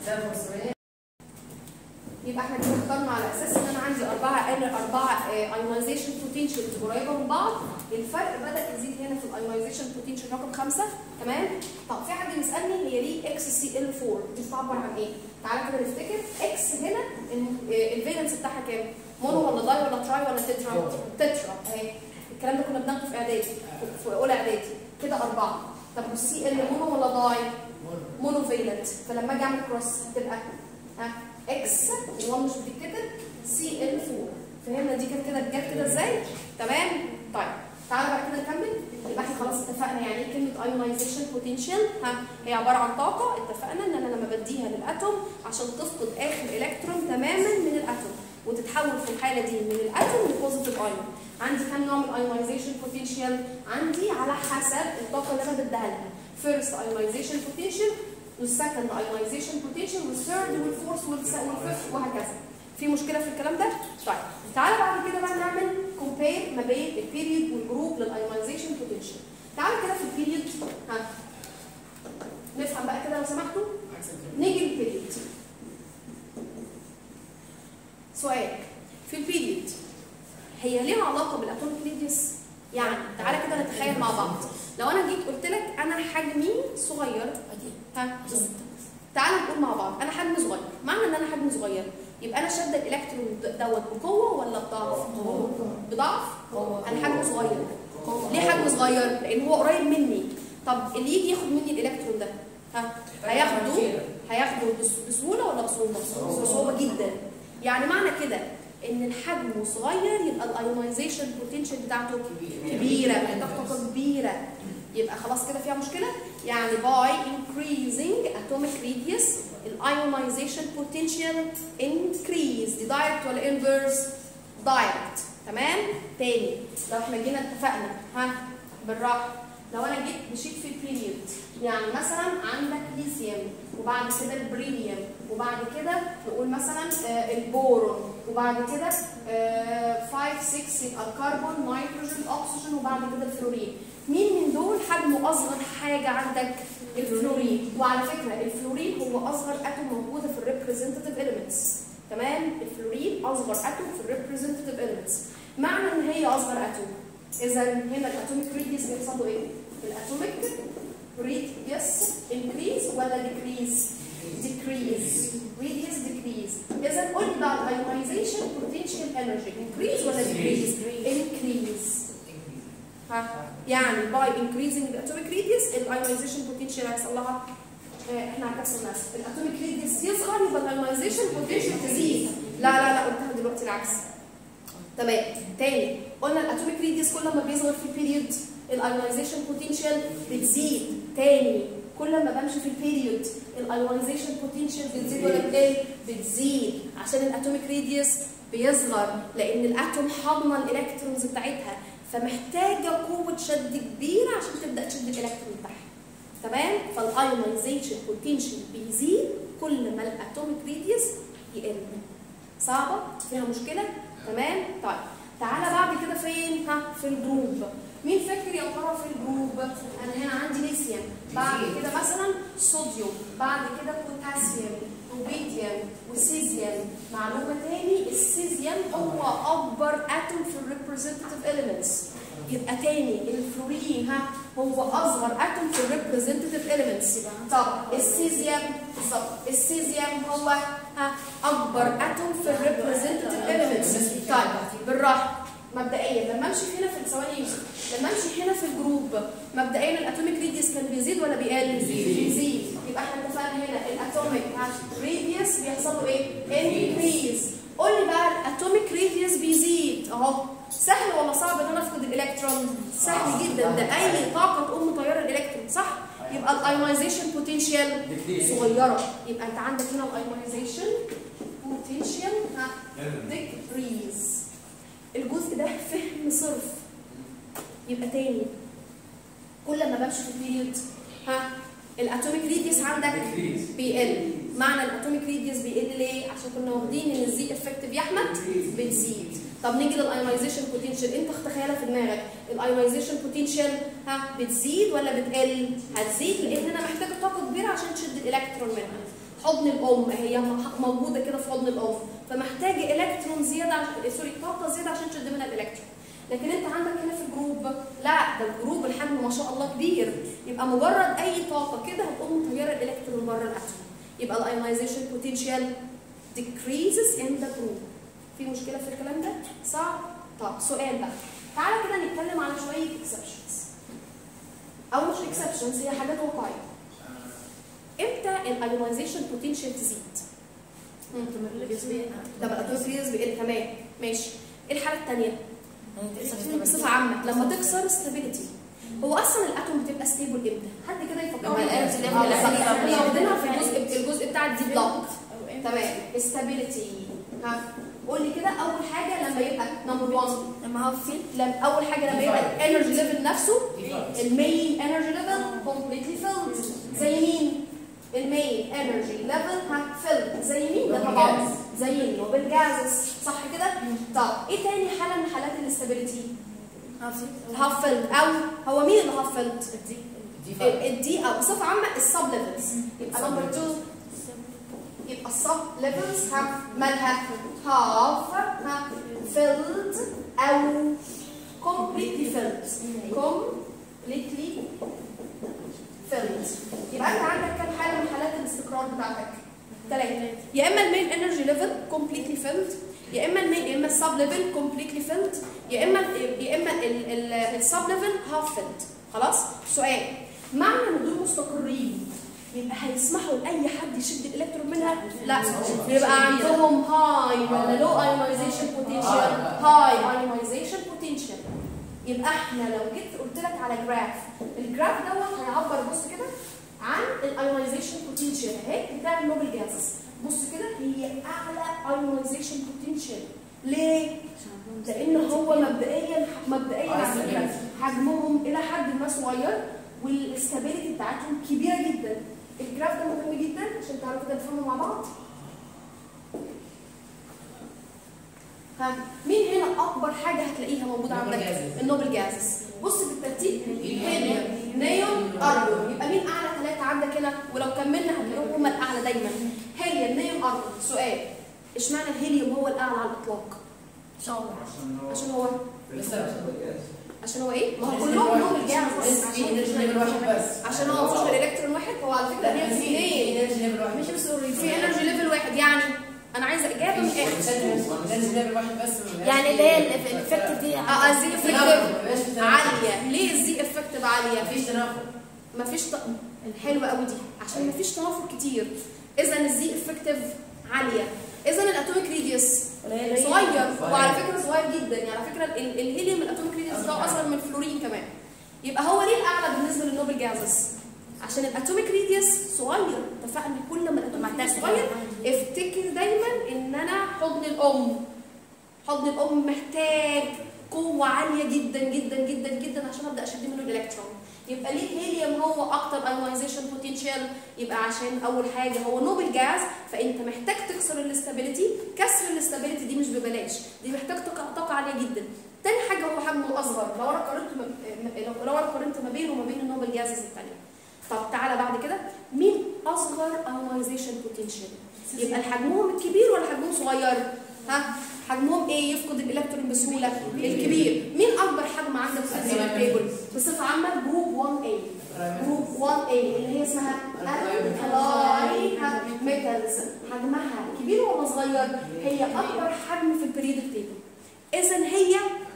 يبقى احنا كده اخترنا على اساس ان انا عندي اربعه ان اربعه ايونيزيشن بوتنشال قريبه من بعض الفرق بدا يزيد هنا في الايونيزيشن بوتنشال رقم خمسه تمام طب في حد بيسالني هي ليه اكس سي ال 4 دي بتعبر عن ايه؟ تعالى كده نفتكر اكس هنا الفالنس بتاعها كام؟ مونو ولا داي ولا تراي ولا تترا؟ تترا اهي الكلام ده كنا بناخده في اعدادي في اولى اعدادي كده اربعه طب والسي ال مونو ولا داي؟ مونو فيلنت فلما اجي اعمل كروس تبقى ها اكس اللي هو مش بتتكتب سي ال 4 فهمنا دي كانت كده جت كده ازاي تمام طيب تعالى بقى كده نكمل يبقى احنا خلاص اتفقنا يعني ايه كلمه ايونيزيشن بوتنشال ها هي عباره عن طاقه اتفقنا ان انا لما بديها للاتوم عشان تفقد اخر الكترون تماما من الاتوم وتتحول في الحاله دي من الاتوم لبوزيتيف ايون عندي كام نوع من الايونيزيشن بوتنشال عندي على حسب الطاقه اللي انا بديها لها فيرست ايونيزيشن بوتنشال والسكند ايونيزيشن بوتنشال والثيرد والفورث والفيفث وهكذا في مشكله في الكلام ده طيب تعالى بعد كده بقى نعمل كومبير ما بين البيريود والجروب للايونيزيشن بوتنشال تعالى كده في البيريود ها نفهم بقى كده لو سمحتوا نيجي للبيريود سؤال في البيريود هي ليها علاقه بالاتوميك ريديوس يعني تعالى كده نتخيل مع بعض لو انا جيت قلت لك انا حجمي صغير ها تعالى نقول مع بعض انا حجمي صغير معنى ان انا حجمي صغير يبقى انا شاده الالكترون دوت بقوه ولا بضعف؟ بضعف؟ انا حجمي صغير ليه حجمه صغير؟ لان هو قريب مني طب اللي يجي ياخد مني الالكترون ده ها هياخده هياخده بس- بسهوله ولا بصعوبه؟ بصعوبه جدا يعني معنى كده ان الحجم صغير يبقى الايونيزيشن بوتنشال بتاعته كبيره محتاج طاقه كبيره يبقى خلاص كده فيها مشكله يعني by increasing atomic radius الايونيزيشن potential increase دي direct ولا inverse direct تمام تاني لو احنا جينا اتفقنا ها بالراحه لو انا جيت مشيت في البيريود يعني مثلا عندك ليثيوم وبعد كده البريليوم وبعد كده نقول مثلا آه، البورون وبعد كده 5 6 يبقى الكربون نيتروجين اكسجين وبعد كده الفلورين مين من دول حجمه اصغر حاجه عندك الفلورين وعلى فكره الفلورين هو اصغر اتوم موجوده في الريبريزنتيف اليمنتس تمام الفلورين اصغر اتوم في الريبريزنتيف اليمنتس معنى ان هي اصغر اتوم اذا هنا الاتوميك ريديوس بيحصل له ايه الاتوميك ريديوس انكريز ولا ديكريز decrease radius decrease اذا قول لي بقى الايونيزيشن potential energy increase ولا decrease increase ها يعني by increasing the atomic radius الايونيزيشن potential هيحصل لها آه، احنا عكسنا الناس الاتوميك radius يصغر يبقى الايونيزيشن potential تزيد لا لا لا قلتها دلوقتي العكس تمام تاني قلنا الاتوميك ريديوس كل ما بيصغر في البيريود الايونيزيشن بوتنشال بتزيد تاني كل ما بمشي في البيريود الايونيزيشن بوتنشال بتزيد ولا بتقل بتزيد عشان الاتوميك ريديوس بيصغر لان الاتوم حاضنه الالكترونز بتاعتها فمحتاجه قوه شد كبيره عشان تبدا تشد الالكترون بتاعها تمام فالايونيزيشن بوتنشال بيزيد كل ما الاتوميك ريديوس يقل صعبه فيها مشكله تمام طيب تعالى بعد كده فين ها في الجروب مين فاكر يا ترى في الجروب انا هنا عندي ليثيوم بعد كده مثلا صوديوم بعد كده بوتاسيوم روبيديوم وسيزيوم معلومه تاني السيزيوم هو اكبر اتوم في الريبريزنتيف اليمنتس يبقى تاني الفلورين ها هو اصغر اتوم في الريبريزنتيف اليمنتس طب السيزيوم بالظبط السيزيوم هو ها اكبر اتوم في الريبريزنتيف اليمنتس طيب بالراحه مبدئيا لما امشي هنا في ثواني يوسف لما امشي هنا في الجروب مبدئيا الاتوميك ريديوس كان بيزيد ولا بيقل؟ بيزيد يبقى احنا اتفقنا هنا الاتوميك ريديوس بيحصل له ايه؟ انكريز قول لي بقى الاتوميك ريديوس بيزيد اهو سهل ولا صعب ان انا افقد الالكترون؟ سهل جدا ده اي طاقه تقوم مطيره الالكترون صح؟ يبقى الايونايزيشن بوتنشال صغيره يبقى انت عندك هنا الايونايزيشن بوتنشال ها ديكريز الجزء ده فهم صرف يبقى تاني كل ما بمشي في البيريود ها الاتوميك ريديوس عندك بيقل معنى الاتوميك ريديوس بيقل ليه؟ عشان كنا واخدين ان الزي افكتيف يا احمد بتزيد طب نيجي للايونايزيشن بوتنشال انت تخيلها في دماغك الايونايزيشن بوتنشال ها بتزيد ولا بتقل؟ هتزيد لان انا محتاجه طاقه كبيره عشان تشد الالكترون منها حضن الام هي موجوده كده في حضن الام فمحتاجه الكترون زياده عشان سوري طاقه زياده عشان تشد منها الالكترون لكن انت عندك هنا في الجروب لا ده الجروب الحجم ما شاء الله كبير يبقى مجرد اي طاقه كده هتقوم مطيره الالكترون بره الاتوم يبقى الايونايزيشن بوتنشال decreases in the group في مشكله في الكلام ده صعب طب سؤال بقى تعالى كده نتكلم على شويه exceptions او مش exceptions هي حاجات واقعيه امتى الايونايزيشن بوتنشال تزيد ده بقى الاتوميك بيقل تمام ماشي ايه الحاله الثانيه بصفه عامه لما تكسر ستابيليتي هو اصلا الاتوم بتبقى ستيبل امتى حد كده يفكر لما الاتوم تلاقي آه، في بالظبط. الأساس احنا واخدينها في الجزء الجزء بتاع الديب بلوك تمام ستابيليتي ها قول لي كده اول حاجه لما يبقى نمبر 1 لما هو في لما اول حاجه لما يبقى الانرجي ليفل نفسه المين انرجي ليفل كومبليتلي فيلد زي مين؟ المين انرجي ليفل ها فيلد زي مين؟ ده طبعا زي النوبل جازز صح كده؟ طب ايه تاني حاله من حالات الاستابيليتي؟ هاف فيلد او هو مين اللي هاف فيلد؟ الدي او بصفه عامه السب ليفلز يبقى نمبر 2 يبقى السب ليفلز ها مالها هاف ها فيلد او completely filled completely filled يبقى انت عندك كام حاله من حالات الاستقرار بتاعتك ثلاثه يا اما المين انرجي ليفل completely filled يا اما المين يا اما السب ليفل completely filled يا اما يا اما السب ليفل هاف filled خلاص سؤال معنى ان دول مستقرين يبقى هيسمحوا لاي حد يشد الالكترون منها لا يبقى عندهم هاي ولا لو ايونايزيشن بوتنشال هاي ايونايزيشن بوتنشال يبقى احنا لو جيت قلت لك على جراف الجراف دوت هيعبر بص كده عن الايونايزيشن بوتنشال اهي بتاع النوبل جازز بص كده هي اعلى ايونايزيشن بوتنشال ليه؟ لان هو مبدئيا مبدئيا على فكره حجمهم الى حد ما صغير والاستابيليتي بتاعتهم كبيره جدا الجراف ده مهم جدا عشان تعرفوا كده نفهمه مع بعض ها مين هنا اكبر حاجه هتلاقيها موجوده النوبل عندك جازز. النوبل جازز بص بالترتيب هيليوم. هيليوم نيون ارجون يبقى مين اعلى ثلاثه عندك هنا ولو كملنا هتلاقيهم هم الاعلى دايما هيليوم نيون ارجون سؤال اشمعنى الهيليوم هو الاعلى على الاطلاق عشان هو عشان هو ايه ما هو كلهم نوبل جازز في انرجي ليفل واحد بس عشان هو ما فيهوش غير الكترون واحد هو على فكره لا في في اثنين انرجي ليفل واحد مش سوري في انرجي ليفل واحد يعني انا عايزه اجابه من الاخر انرجي ليفل واحد بس يعني اللي هي الافكت دي اه الزي افكتيف عاليه ليه الزي افكتيف عاليه مفيش تنافر مفيش ط... حلوه قوي دي عشان مفيش تنافر كتير اذا الزي افكتيف عاليه اذا الاتوميك ريديوس صغير وعلى فكره صغير جدا يعني على فكره ال- الهيليوم الاتوميك ريديوس ده اصغر من الفلورين كمان يبقى هو ليه الاعلى بالنسبه للنوبل جازز عشان الاتوميك ريديوس صغير اتفقنا كل ما الاتوميك ريديوس صغير افتكر دايما ان انا حضن الام حضن الام محتاج قوه عاليه جدا جدا جدا جدا عشان ابدا اشد منه الالكترون يبقى ليه الهيليوم هو اكتر ايونايزيشن بوتنشال يبقى عشان اول حاجه هو نوبل جاز فانت محتاج تكسر الاستابيليتي كسر الاستابيليتي دي مش ببلاش دي محتاج طاقه طاقة عاليه جدا تاني حاجه هو حجمه اصغر لو انا قارنت ما لو- لو انا قارنت ما بينه وما بين النوبل جازز الثانيه طب تعالى بعد كده مين اصغر ايونايزيشن بوتنشال يبقى حجمهم الكبير ولا حجمهم صغير ها حجمهم ايه يفقد الالكترون بسهوله الكبير مين اكبر حجم عندك في البريود تيبل بصفه عامه جروب 1 a جروب 1 a اللي هي اسمها الكلاي ميتالز حجمها كبير ولا صغير هي اكبر حجم في البريود تيبل اذا هي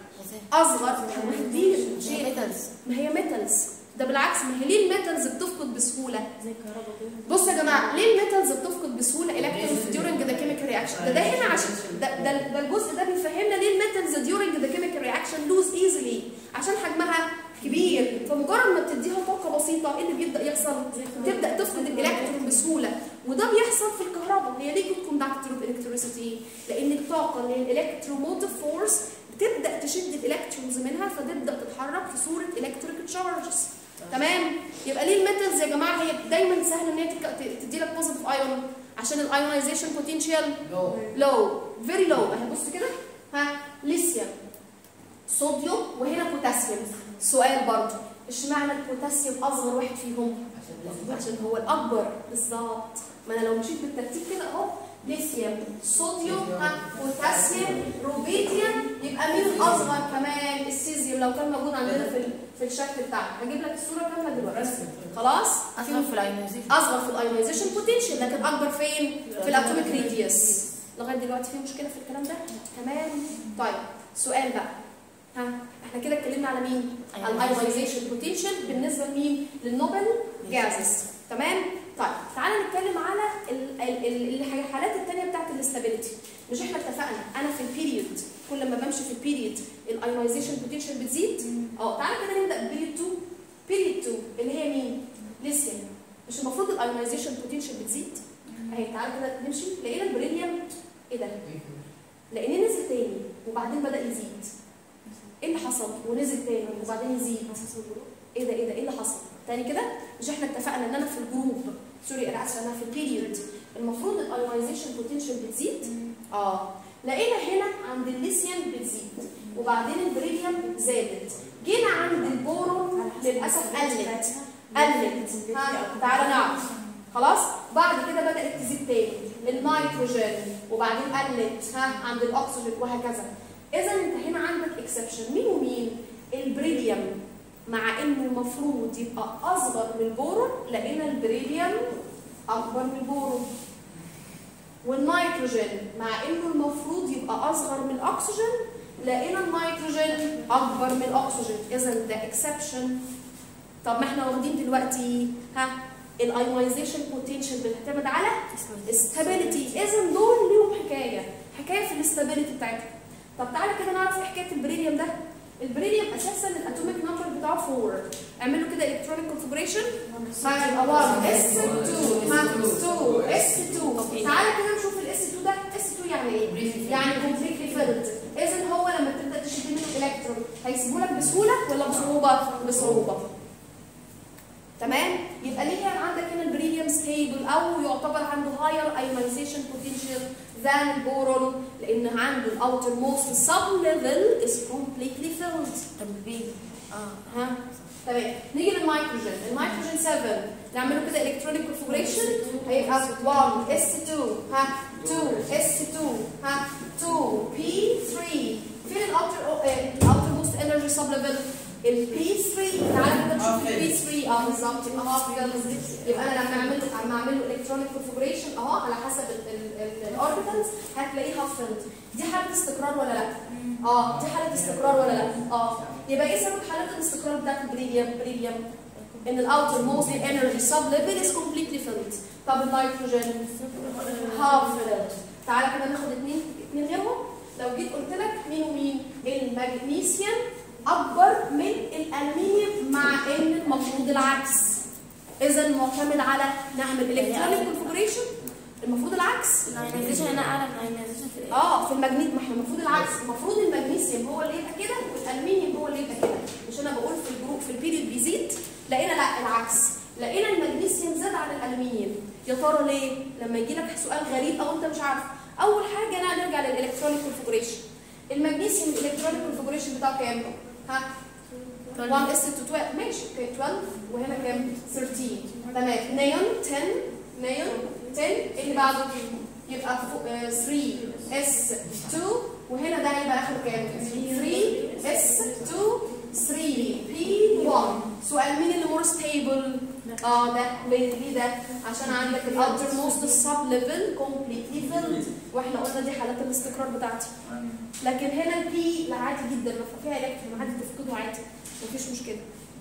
اصغر دي شيء ميتالز ما هي ميتالز ده بالعكس ما هي ليه الميتالز بتفقد بسهوله زي الكهرباء كده بصوا يا جماعه ليه الميتالز بتفقد بسهوله الكترونز ديورنج ذا كيميكال رياكشن ده ده هنا عشان ده ده, ده الجزء ده بيفهمنا ليه الميتالز ديورنج ذا كيميكال رياكشن لوز ايزلي عشان حجمها كبير فمجرد ما بتديها طاقه بسيطه ايه اللي بيبدا يحصل تبدا تفقد الالكترون بسهوله وده بيحصل في الكهرباء هي ليه جود كوندكتور اوف الكتريسيتي لان الطاقه اللي هي الالكتروموتيف فورس بتبدا تشد الالكترونز منها فتبدا تتحرك في صوره الكتريك تشارجز تمام يبقى ليه الميتالز يا جماعه هي دايما سهل ان هي تك- تدي لك بوزيتيف ايون عشان الايونايزيشن بوتنشال لو لو فيري لو اهي بص كده ها ليثيوم صوديوم وهنا بوتاسيوم سؤال برضه اشمعنى البوتاسيوم اصغر واحد فيهم عشان هو الاكبر بالظبط ما انا لو مشيت بالترتيب كده اهو ليثيوم صوديوم ها بوتاسيوم روبيديوم يبقى مين الاصغر كمان السيزيوم لو كان موجود عندنا في ال- في الشكل بتاعنا هجيب لك الصوره كامله دلوقتي خلاص اصغر في الايونيزيشن اصغر في الايونايزيشن بوتنشال لكن اكبر فين في الاتوميك ريديوس لغايه دلوقتي في مشكله في الكلام ده تمام طيب سؤال بقى ها احنا كده اتكلمنا على مين الايونايزيشن بوتنشال بالنسبه لمين للنوبل جازز تمام طيب تعالى نتكلم على ال- ال- ال- الحالات الثانيه بتاعت الاستابيليتي مش احنا اتفقنا انا في البيريود كل ما بمشي في البيريود الايونايزيشن بوتنشال بتزيد اه تعالى كده نبدا بيريود 2 بيريود 2 اللي هي مين ليثيوم مش المفروض الايونايزيشن بوتنشال بتزيد اهي تعالى كده نمشي لقينا البريليوم ايه ده لقيناه نزل تاني وبعدين بدا يزيد ايه اللي حصل ونزل تاني وبعدين يزيد ايه ده ايه ده ايه اللي حصل تاني كده مش احنا اتفقنا ان انا في الجروب سوري انا اسفه انا في البيريود المفروض الايونايزيشن بوتنشال بتزيد اه لقينا هنا عند الليثيوم بتزيد وبعدين البريليوم زادت جينا عند البورون للاسف قلت قلت ها تعالى نعرف خلاص بعد كده بدات تزيد تاني النيتروجين وبعدين قلت ها عند الاكسجين وهكذا اذا انت هنا عندك اكسبشن مين ومين البريليوم مع انه المفروض يبقى اصغر من البورون لقينا البريليوم اكبر من البورون والنيتروجين مع انه المفروض يبقى اصغر من الاكسجين لقينا النيتروجين اكبر من الاكسجين اذا ده اكسبشن طب ما احنا واخدين دلوقتي ها الايونايزيشن بوتنشال بتعتمد على استابيليتي اذا دول ليهم حكايه حكايه في الاستابيليتي بتاعتهم طب تعالى كده نعرف ايه حكايه البريليوم ده البريليوم اساسا الاتوميك نمبر بتاعه 4 اعملوا كده الكترونيك كونفجريشن هيبقى 1 اس 2 ها 2 اس 2 تعالى كده نشوف الاس 2 ده اس 2 يعني ايه؟ يعني كومبليتلي فيلد اذا هو لما تبدا تشد منه الكترون هيسيبه لك بسهوله ولا بصعوبه؟ بصعوبه تمام يبقى ليه كان عندك هنا البريليوم ستيبل او يعتبر عنده هاير ايونايزيشن بوتنشال ذان البورون لان عنده الاوتر موست سب ليفل از كومبليتلي فيلد طب بي اه ها تمام نيجي للنيتروجين النيتروجين 7 نعمله كده الكترونيك كونفجريشن هيبقى 1 اس 2 ها 2 اس 2 ها 2 بي 3 فين الاوتر الاوتر موست انرجي سب ليفل البي 3 تعالى كده نشوف البي 3 اه بالظبط يبقى هاف يبقى انا لما اعمل له لما اعمل له الكترونيك كونفجريشن اهو على حسب الاوربيتالز هتلاقيه هاف فيلد دي حاله استقرار ولا لا؟ اه دي حاله استقرار ولا لا؟ اه يبقى ايه سبب حالات الاستقرار بتاعت البريليوم بريليوم ان الاوتر موست انرجي سب ليفل از كومبليتلي فيلد طب النيتروجين هاف فيلد تعالى كده ناخد اثنين اثنين غيرهم لو جيت قلت لك مين ومين المغنيسيوم اكبر من الالمنيوم مع ان المفروض العكس اذا معتمد على نعمل الكترونيك كونفجريشن المفروض العكس الايونيزيشن هنا اعلى من الايونيزيشن في الايه؟ اه في المجنيت ما احنا المفروض العكس المفروض المغنيسيوم هو اللي يبقى كده والالمنيوم هو اللي يبقى كده مش انا بقول في الجروب في البيريود بيزيد لقينا لا العكس لقينا المغنيسيوم زاد عن الالومنيوم يا ترى ليه لما يجي لك سؤال غريب او انت مش عارف اول حاجه انا نرجع للالكترونيك كونفجريشن المغنيسيوم الالكترونيك كونفجريشن بتاعه كام ها 1 اس تو 12 ماشي اوكي 12 وهنا كام 13 تمام نيون 10 نيون 10 اللي بعده يبقى 3 اس 2 وهنا ده يبقى اخره كام 3 اس 2 3 بي 1 سؤال مين اللي مور ستيبل اه ده ليه ده عشان عندك الالتر موست سب ليفل كومبليتلي فيلد واحنا قلنا دي حالات الاستقرار بتاعتي لكن هنا البي لا عادي جدا ما فيها الكترون عادي تفقده عادي مفيش مشكله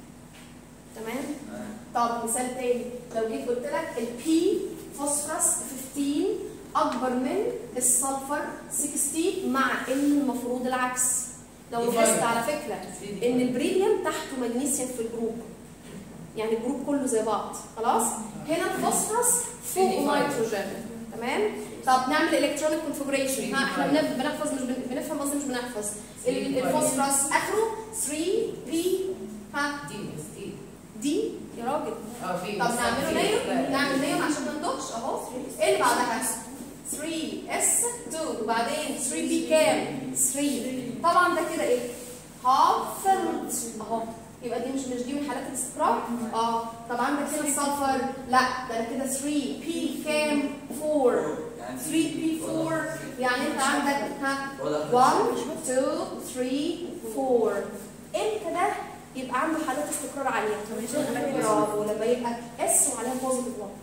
تمام طب مثال تاني لو جيت قلت لك البي فوسفورس 15 اكبر من السلفر 16 مع ان المفروض العكس لو لاحظت على فكره ان البريليوم تحته مغنيسيوم في الجروب يعني الجروب كله زي بعض خلاص هنا الفوسفورس فوق نيتروجين تمام طب نعمل الكترونيك كونفجريشن ها احنا بنف- بنحفظ مش بن- بنفهم قصدي مش بنحفظ ال- الفوسفورس اخره 3 بي ها دي دي دي يا راجل اه في طب نعمله نيم نعمل نيم عشان ما ندوخش اهو ايه اللي بعدها 3 اس 2 وبعدين 3 بي كام 3 طبعا ده كده ايه هاف فيلد اهو يبقى دي مش مش دي من حالات الاستقرار اه طب عندك هنا السلفر لا ده انا كده 3 بي كام 4 3 بي 4 يعني انت عندك ها 1 2 3 4 امتى ده يبقى عنده حالات استقرار عاليه برافو لما يبقى اس وعليها بوزيتيف 1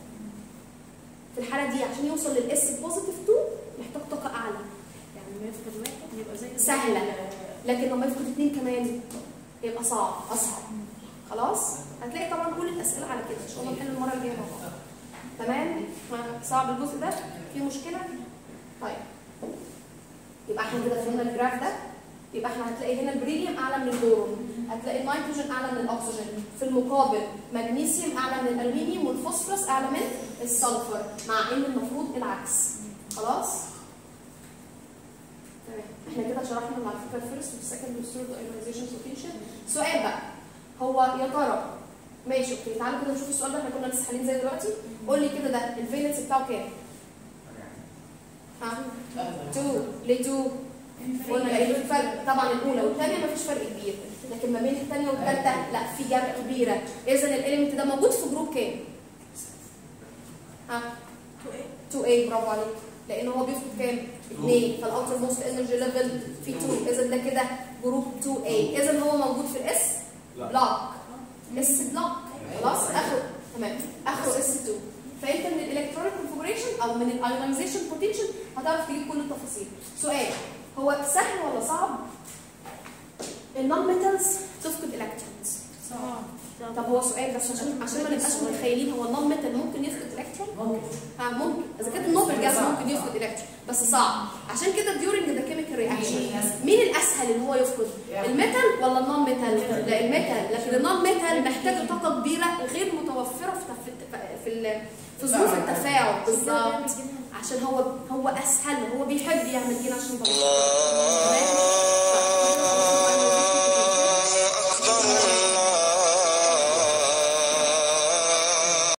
في الحاله دي عشان يوصل للاس بوزيتيف 2 محتاج طاقه اعلى يعني لما يفقد واحد يبقى زي سهلة. لكن لما يفقد اثنين كمان يبقى صعب اصعب خلاص هتلاقي طبعا كل الاسئله على كده ان شاء الله نحل المره الجايه مع بعض تمام ما صعب الجزء ده في مشكله طيب يبقى احنا كده فهمنا الجراف ده يبقى احنا هتلاقي هنا البريليوم اعلى من البورون هتلاقي النيتروجين اعلى من الاكسجين في المقابل مغنيسيوم اعلى من الالومنيوم والفوسفورس اعلى من السلفر مع ان المفروض العكس خلاص تمام احنا كده شرحنا على فكره الفيرست والسكند والثيرد ايونايزيشن بوتنشال سؤال بقى هو يا ترى ماشي اوكي تعالوا كده نشوف السؤال ده احنا كنا لسه حالين زي دلوقتي قول لي كده ده الفالنس بتاعه كام؟ ها 2 ليه 2 قلنا لقينا في فرق طبعا الاولى والثانيه مفيش فرق كبير لكن ما بين الثانيه والثالثه لا في جاب كبيره اذا الاليمنت ده موجود في جروب كام؟ ها 2A برافو عليك لان هو بيفقد كام؟ 2 فالاوتر موست انرجي ليفل في 2 اذا ده كده جروب 2A اذا هو موجود في الاس بلوك اس بلوك خلاص اخره تمام اخره اس 2 فانت من الالكترونيك كونفجريشن او من الايونايزيشن بوتنشال هتعرف تجيب كل التفاصيل سؤال هو سهل ولا صعب؟ النون ميتالز تفقد الكترونز صعب طب هو سؤال بس عشان عشان ما نبقاش متخيلين هو النون ميتال ممكن يفقد الكترون؟ ممكن ها ممكن اذا كانت النوبل جاز ممكن يفقد الكترون بس صعب عشان كده ديورنج ذا كيميكال رياكشن مين الاسهل ان هو يفقد؟ الميتال ولا النون ميتال؟ لا الميتال لكن النون ميتال محتاج طاقه كبيره غير متوفره في تف- في ال- في ظروف التفاعل بالظبط عشان هو هو اسهل هو بيحب يعمل كده عشان يطلع